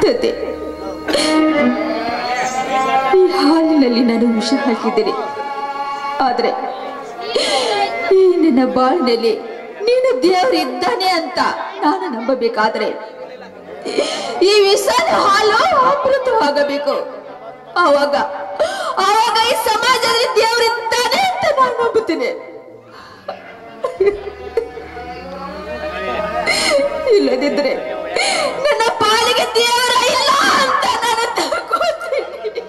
ತಂದೆ ಈ ಹಾಲಿನಲ್ಲಿ ನಾನು ವಿಷ ಹಾಕಿದ್ದೇನೆ ಆದರೆ ಈ ನಿನ್ನ ಬಾಳಿನಲ್ಲಿ ನೀನು ದೇವರು ಇದ್ದಾನೆ ಅಂತ ನಾನು ನಂಬಬೇಕಾದ್ರೆ ಈ ವಿಷದ ಹಾಲು ಅಮೃತವಾಗಬೇಕು ಆವಾಗ ಆವಾಗ ಈ ಸಮಾಜದಲ್ಲಿ ದೇವರಿದ್ದಾನೆ ಅಂತ ನಾನು ನಂಬುತ್ತೇನೆ ಇಲ್ಲದಿದ್ರೆ ನನ್ನ ಪಾಲಿಗೆ ದೇವರ ಇಲ್ಲ ಅಂತ ನಾನು ತಿಳ್ಕೊತೀನಿ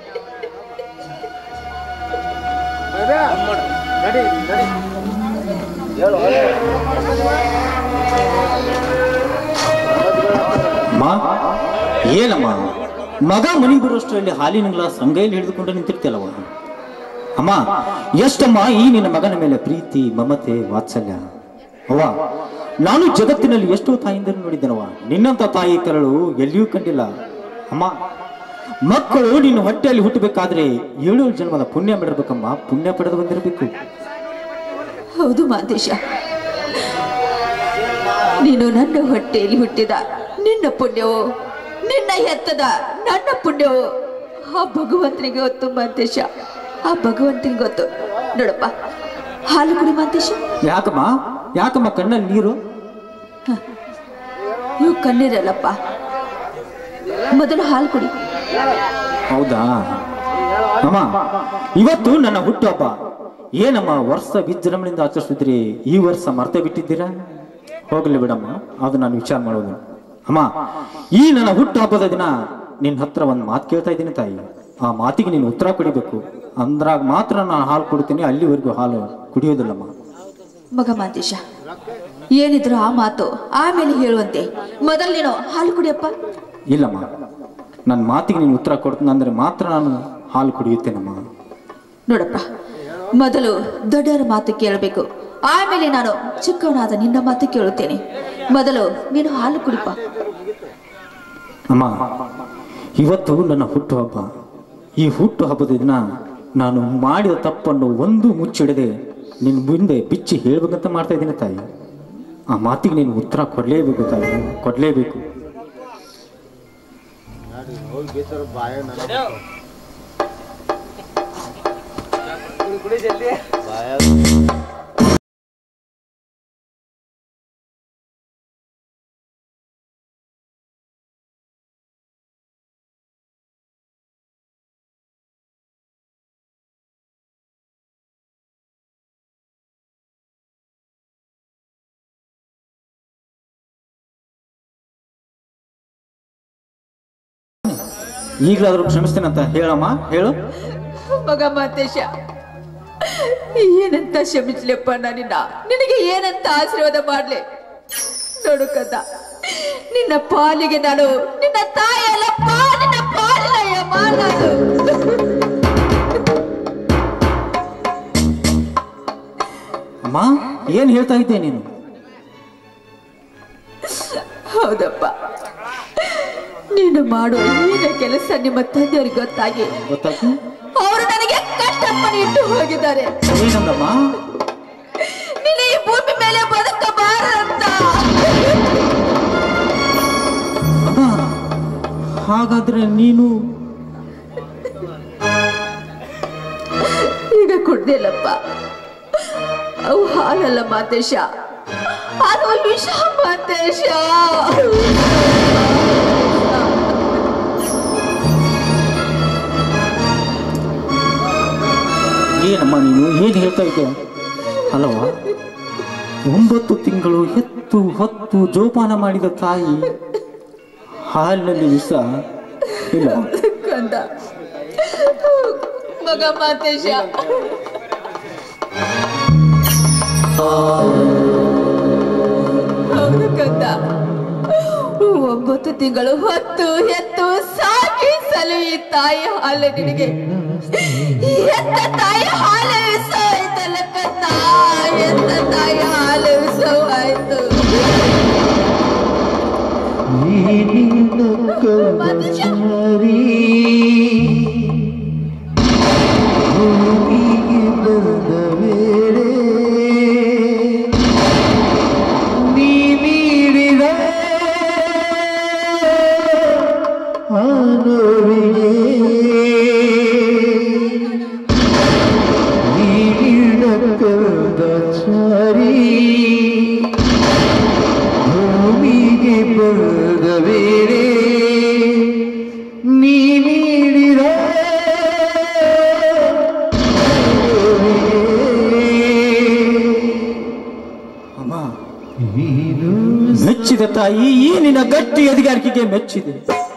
ಅಮ್ಮ ಏನಮ್ಮ ಮಗ ಮನೆಗೆ ಬರೋಷ್ಟರಲ್ಲಿ ಹಾಲಿನ ಗ್ಲಾಸ್ ಅಂಗೈಲಿ ಹಿಡಿದುಕೊಂಡು ನಿಂತಿರ್ತಿಯಲ್ಲವ ಅಮ್ಮ ಎಷ್ಟಮ್ಮ ಈ ನಿನ್ನ ಮಗನ ಮೇಲೆ ಪ್ರೀತಿ ಮಮತೆ ವಾತ್ಸಲ್ಯ ಅವ್ವ ನಾನು ಜಗತ್ತಿನಲ್ಲಿ ಎಷ್ಟೋ ತಾಯಿಂದರು ನೋಡಿದ್ದೇನವ ನಿನ್ನಂತ ತಾಯಿ ಕರಳು ಎಲ್ಲಿಯೂ ಕಂಡಿಲ್ಲ ಅಮ್ಮ ಮಕ್ಕಳು ನಿನ್ನ ಹೊಟ್ಟೆಯಲ್ಲಿ ಹುಟ್ಟಬೇಕಾದ್ರೆ ಏಳು ಜನ್ಮದ ಪುಣ್ಯ ಮಾಡಿರ್ಬೇಕಮ್ಮ ಪುಣ್ಯ ಪಡೆದು ಬಂದಿರಬೇಕು ಹೌದು ಮಾದೇಶ ನೀನು ನನ್ನ ಹೊಟ್ಟೆಯಲ್ಲಿ ಹುಟ್ಟಿದ ನಿನ್ನ ಪುಣ್ಯವು ನಿನ್ನ ಹೆತ್ತದ ನನ್ನ ಪುಣ್ಯವು ಆ ಭಗವಂತನಿಗೆ ಗೊತ್ತು ಮಾಂತೇಶ ಆ ಭಗವಂತನಿಗೆ ಗೊತ್ತು ನೋಡಪ್ಪ ಹಾಲು ಕುಡಿ ಮಾಂತೇಶ ಯಾಕಮ್ಮ ಯಾಕಮ್ಮ ಕಣ್ಣಲ್ಲಿ ನೀರು ಇವು ಕಣ್ಣೀರಲ್ಲಪ್ಪ ಮೊದಲು ಹಾಲು ಕುಡಿ ಹೌದಾ ಅಮ್ಮ ಇವತ್ತು ನನ್ನ ಹುಟ್ಟುಹಬ್ಬ ಏನಮ್ಮ ವರ್ಷ ವಿಜೃಂಭಣೆಯಿಂದ ಆಚರಿಸಿದ್ರಿ ಈ ವರ್ಷ ಮರ್ತೆ ಬಿಟ್ಟಿದ್ದೀರಾ ಹೋಗ್ಲಿ ಬಿಡಮ್ಮ ಅದು ನಾನು ವಿಚಾರ ಮಾಡೋದು ಅಮ್ಮ ಈ ನನ್ನ ಹುಟ್ಟು ಹಬ್ಬದ ದಿನ ನಿನ್ನ ಹತ್ರ ಒಂದು ಮಾತು ಕೇಳ್ತಾ ಇದ್ದೀನಿ ತಾಯಿ ಆ ಮಾತಿಗೆ ನೀನು ಉತ್ತರ ಕೊಡಿಬೇಕು ಅಂದ್ರಾಗ ಮಾತ್ರ ನಾನು ಹಾಲು ಕೊಡ್ತೀನಿ ಅಲ್ಲಿವರೆಗೂ ಹಾಲು ಕುಡಿಯೋದಿಲ್ಲಮ್ಮ ಮಗ ಮಾಂತೇಶ ಏನಿದ್ರು ಆ ಮಾತು ಆಮೇಲೆ ಹೇಳುವಂತೆ ಮೊದಲು ನೀನು ಹಾಲು ಕುಡಿಯಪ್ಪ ಇಲ್ಲಮ್ಮ ನನ್ನ ಮಾತಿಗೆ ನೀನು ಉತ್ತರ ಕೊಡ್ತೀನಿ ಅಂದ್ರೆ ಮಾತ್ರ ನಾನು ಹಾಲು ಕುಡಿಯುತ್ತೇನಮ್ಮ ನೋಡಪ್ಪ ಮೊದಲು ದೊಡ್ಡವರ ಮಾತು ಕೇಳಬೇಕು ಆಮೇಲೆ ನಾನು ಚಿಕ್ಕವನಾದ ನಿನ್ನ ಮಾತು ಕೇಳುತ್ತೇನೆ ಮೊದಲು ನೀನು ಹಾಲು ಕುಡಿಪ ಅಮ್ಮ ಇವತ್ತು ನನ್ನ ಹುಟ್ಟುಹಬ್ಬ ಈ ಹುಟ್ಟು ಹಬ್ಬದ ದಿನ ನಾನು ಮಾಡಿದ ತಪ್ಪನ್ನು ಒಂದು ಮುಚ್ಚಿಡದೆ ನಿನ್ನ ಮುಂದೆ ಬಿಚ್ಚಿ ಹೇಳ್ಬೇಕಂತ ಮಾಡ್ತಾ ಇದ್ದೀನಿ ತಾಯಿ ಆ ಮಾತಿಗೆ ನೀನು ಉತ್ತರ ಕೊಡಲೇಬೇಕು ತಾಯಿ ಕೊಡಲೇಬೇಕು ಈಗಲಾದ್ರೂ ಕ್ಷಮಿಸ್ತೇನಂತ ಹೇಳಮ್ಮ ಹೇಳು ಮಗ ಮಾತೇಶ ಏನಂತ ಕ್ಷಮಿಸ್ಲಿಪ್ಪ ನಾನಿನ್ನ ನಿನಗೆ ಏನಂತ ಆಶೀರ್ವಾದ ಮಾಡ್ಲಿ ನೋಡು ಕದ ನಿನ್ನ ಪಾಲಿಗೆ ನಾನು ನಿನ್ನ ತಾಯಿ ಅಲ್ಲಪ್ಪ ನಿನ್ನ ಪಾಲಿನ ಯಮ ನಾನು ಅಮ್ಮ ಏನ್ ಹೇಳ್ತಾ ಇದ್ದೆ ನೀನು ಹೌದಪ್ಪ ನೀನು ಮಾಡೋ ಏನ ಕೆಲಸ ನಿಮ್ಮ ತಂದೆಯವ್ರಿಗೆ ಗೊತ್ತಾಗಿ ಗೊತ್ತಾಯ್ತು ಅವರು ನನಗೆ ಕಷ್ಟಪ್ಪನ ಇಟ್ಟು ಹೋಗಿದ್ದಾರೆ ಏನಂದಮ್ಮ ನೀನು ಈ ಭೂಮಿ ಮೇಲೆ ಬದುಕಬಾರಂತ ಅಮ್ಮ ಹಾಗಾದ್ರೆ ನೀನು ಈಗ ಕುಡ್ದಿಲ್ಲಪ್ಪ ಅವು ಹಾಲಲ್ಲ ಮಾತೇಶ ಅದು ವಿಷ ಮಾತೇಶ ಏನಮ್ಮ ನೀನು ಏನ್ ಹೇಳ್ತಾ ಇದ್ದೆ ಅಲ್ಲವ ಒಂಬತ್ತು ತಿಂಗಳು ಹೆತ್ತು ಹೊತ್ತು ಜೋಪಾನ ಮಾಡಿದ ತಾಯಿ ಹಾಲಿನಲ್ಲಿ ವಿಷ ಇಲ್ಲ ಕಂದ ಮಗ ಮಾತೇಶ ಹೌದು ಕಂದ ಒಂಬತ್ತು ತಿಂಗಳು ಹೊತ್ತು ಎತ್ತು ಸಾಕಿ ಸಲುವಿ ತಾಯಿ ಹಾಲು ನಿನಗೆ ಎತ್ತ ತಾಯಿ ಹಾಲು ವಿಷ ಆಯ್ತಲ್ಲ ಕಂದ ಎತ್ತ ತಾಯಿ ಹಾಲು ವಿಷವಾಯ್ತು ಮಾತೇಶ ಬಂದ ವೇಳೆ ನೀ ನೀಡಿದ ಅಮ್ಮ ಮೆಚ್ಚಿದ ತಾಯಿ ಈ ನಿನ್ನ ಗಟ್ಟಿ ಅಧಿಕಾರಿಕೆಗೆ ಮೆಚ್ಚಿದೆ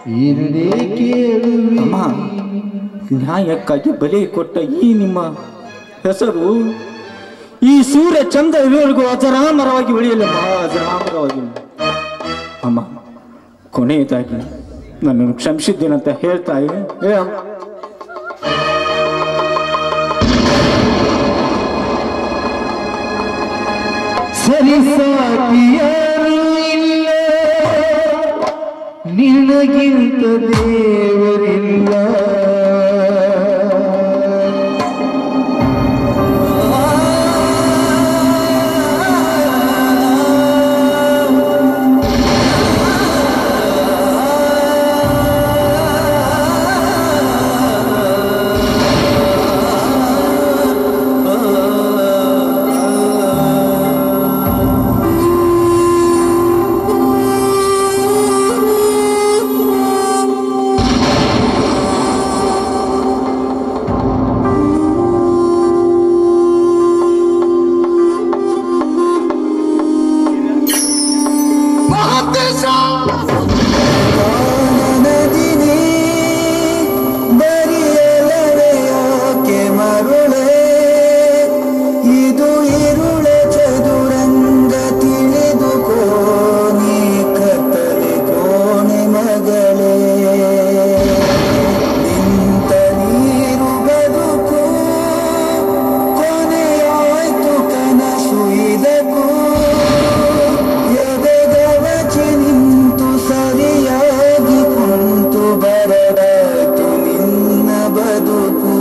ಅಮ್ಮ ನ್ಯಾಯಕ್ಕಾಗಿ ಬಲಿ ಕೊಟ್ಟ ಈ ನಿಮ್ಮ ಹೆಸರು ಈ ಸೂರ್ಯ ಚಂದ್ರ ಇರುವವರೆಗೂ ಅಜರಾಮರವಾಗಿ ಉಳಿಯಲಮ್ಮ ಅಜರಾಮರವಾಗಿ ಅಮ್ಮ ಕೊನೆಯದಾಗಿ ನನ್ನನ್ನು ಕ್ಷಮಿಸಿದ್ದೇನಂತ ಹೇಳ್ತಾ ಇವೆ ಏ ಅಮ್ಮ. ಸರಿ ಸಾಟಿಯಾರು ಇಲ್ಲ ನಿನಗಿಂತ ದೇವರಿಲ್ಲ ನದಿನಿ ಬರಿಯಲರೆಯೋಕೆ ಮರುಳೆ ಇದು ಇರುಳೆ ಚದುರಂಗ ತಿಳಿದು ಕೋನಿ ಕತ್ತಲೆ ಕೋಣೆ ಮಗಳೇ ನಿಂತ ನೀರು ಬದುಕು ಕೊನೆಯಾಯ್ತು ಕನಸು ಇದಕ್ಕೂ ಎದೆಗವಚಿ ನಿಂತು ಸರಿಯಾಗಿ ಕುಂತು ಬರದಾಯ್ತು ನಿನ್ನ ಬದುಕು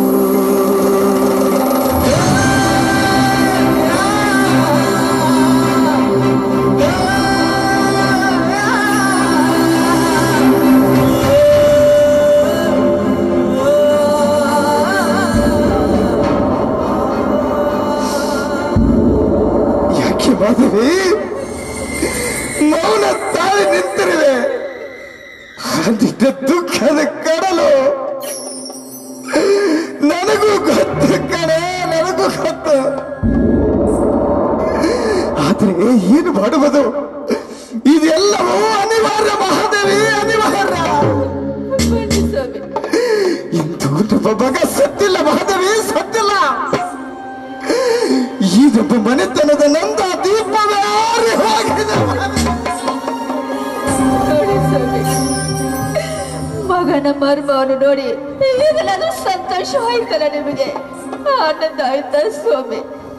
ಯಾಕೆ ಮಾಧವಿ ಮೌನ ತಾಳಿ ನಿಂತಿರುವೆ ಅದಿದ್ದ ದುಃಖದ ಕಡಲು ನನಗೂ ಗೊತ್ತು ಕಣೆ ನನಗೂ ಗೊತ್ತು ಆದ್ರೆ ಏನು ಮಾಡುವುದು ಇದೆಲ್ಲವೂ ಅನಿವಾರ್ಯ ಮಹಾದೇವಿ ಅನಿವಾರ್ಯ ಬನ್ನಿ ಸ್ವಾಮಿ ಇಂದು ನಮ್ಮ ಮಗ ಸತ್ತಿಲ್ಲ ಮಹಾದೇವಿ ಸತ್ತಿಲ್ಲ ಈ ನಮ್ಮ ಮನೆತನದ ನಂದ ದೀಪವೇ ಆರಿ ಹೋಗಿದೆ ನೋಡಿ ಸ್ವಾಮಿ ಮಗನ ಮರ್ಮವನ್ನು ನೋಡಿ ಈಗಲಾದ್ರೂ ಸಂತೋಷವಾಯ್ತಲ್ಲ ನಿಮಗೆ ಆನಂದ ಆಯ್ತಾ ಸ್ವಾಮಿ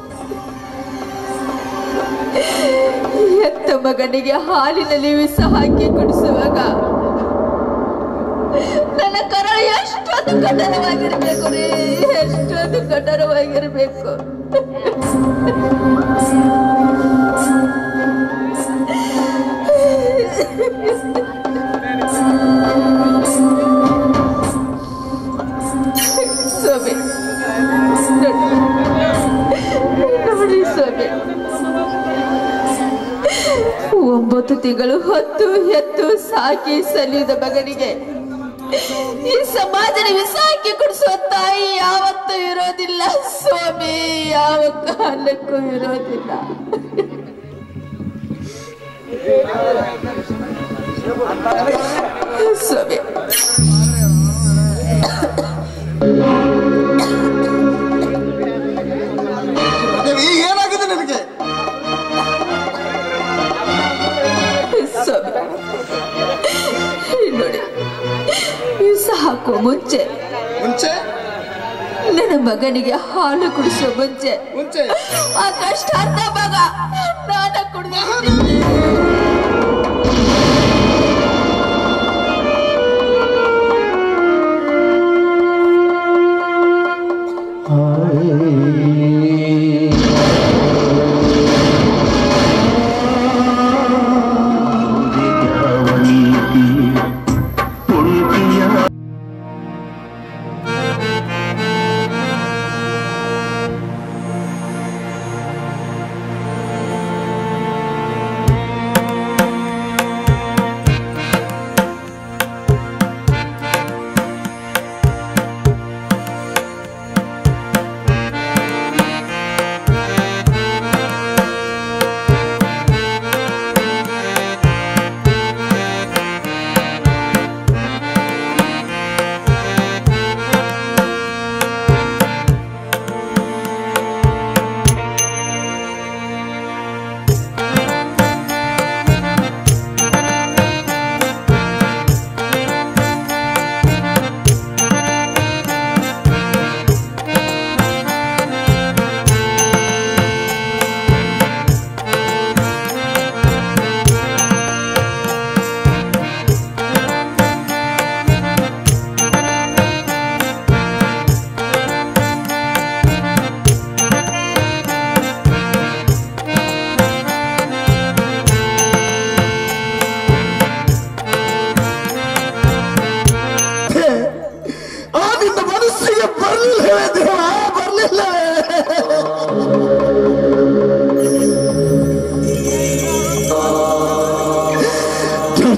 ಎತ್ತ ಮಗನಿಗೆ ಹಾಲಿನಲ್ಲಿ ವಿಷ ಹಾಕಿ ಕುಡಿಸುವಾಗ ನನ್ನ ಕರಳು ಎಷ್ಟೊಂದು ಕಠೋರವಾಗಿರ್ಬೇಕು ರೀ ಎಷ್ಟೊಂದು ಕಠೋರವಾಗಿರ್ಬೇಕು ಸ್ವಾಮಿ ನೋಡಿ ಸ್ವಾಮಿ ಒಂಬತ್ತು ತಿಂಗಳು ಹೊತ್ತು ಹೆತ್ತು ಸಾಕಿ ಸಲಿದ ಮಗನಿಗೆ ಈ ಸಮಾಜದ ವಿಷ ಹಾಕಿ ಕುಡಿಸುವ ತಾಯಿ ಯಾವತ್ತೂ ಇರೋದಿಲ್ಲ ಸ್ವಾಮಿ ಯಾವ ಕಾಲಕ್ಕೂ ಇರೋದಿಲ್ಲ ಸ್ವಾಮಿ ದೇವಿ ಏನಾಗಿದೆ ನಿನಗೆ ಸ್ವಾಮಿ ನೋಡಿ ವಿಷ ಹಾಕುವ ಮುಂಚೆ ಮುಂಚೆ ನನ್ನ ಮಗನಿಗೆ ಹಾಲು ಕುಡಿಸುವ ಮುಂಚೆ ಮುಂಚೆ ಆ ಕಷ್ಟ ಅರ್ಧ ಮಗ ನಾನ ಕುಡಿದ ಆ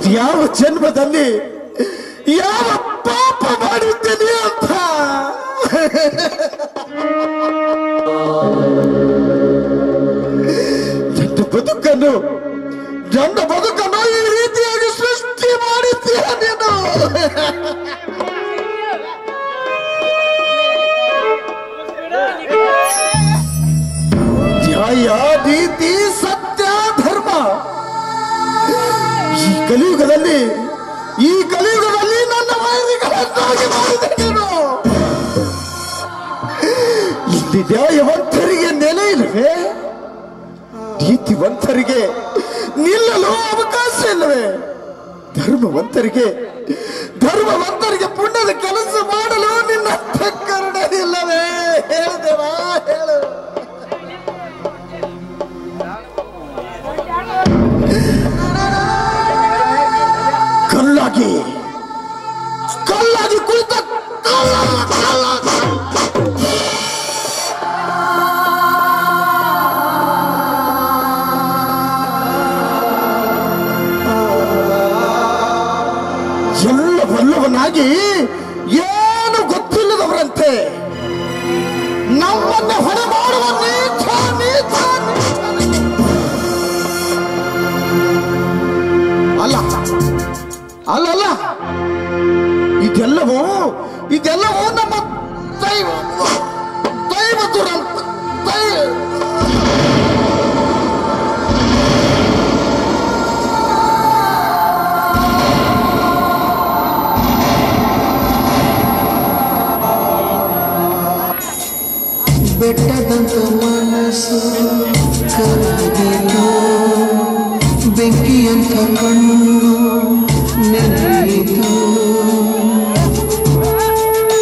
ಯಾವ ಜನ್ಮದಲ್ಲಿ ಯಾವ ಪಾಪ ಮಾಡಿದ್ದೇನೆ ಅಂತ ನನ್ನ ಬದುಕನ್ನು ನನ್ನ ಬದುಕನ್ನು ಈ ರೀತಿಯಾಗಿ ಸೃಷ್ಟಿ ಮಾಡಿದ್ದೀಯ ನೀನು ನ್ಯಾಯ ನೀತಿ ಸತ್ಯ ಧರ್ಮ ಈ ಕಲಿಯುಗದಲ್ಲಿ ಈ ಕಲಿಯುಗದಲ್ಲಿ ನನ್ನ ವೈರಿಗಳನ್ನಾಗಿ ಮಾಡಿದೆ ನೀನು ಇಲ್ಲಿ ನ್ಯಾಯವಂತರಿಗೆ ನೆಲೆ ಇಲ್ಲವೇ ನೀತಿವಂತರಿಗೆ ನಿಲ್ಲಲು ಅವಕಾಶ ಇಲ್ಲವೇ ಧರ್ಮವಂತರಿಗೆ ಧರ್ಮವಂತರಿಗೆ ಪುಣ್ಯದ ಕೆಲಸ ಮಾಡಲು ನಿನ್ನ ಕರುಣೆ ಇಲ್ಲವೇ ಹೇಳ್ದೇವಾ ಹೇಳು ಕಲ್ಲಾಗಿ ಕಲ್ಲಾಗಿ ಕುಳಿತ ಕಲ್ಲ ಕಲ್ಲ ಎಲ್ಲ ಬಲ್ಲವನಾಗಿ ಏನು ಗೊತ್ತಿಲ್ಲದವರಂತೆ ನಮ್ಮನ್ನ ಹೊರ ಮಾಡುವ ನೀಚ ನೀಚ ನೀಚ. ಅಲ್ಲ ಅಲ್ಲ ಅಲ್ಲ ಇದೆಲ್ಲವೂ ಇದೆಲ್ಲವೂ ನಮ್ಮ ದೈವ ದೈವ ದುರಂತ ದೈವ ಬೆಟ್ಟದಂತ ಮನಸ್ಸು ಕರಗಿತು ಬೆಂಕಿಯಂತ ಕಣ್ಣು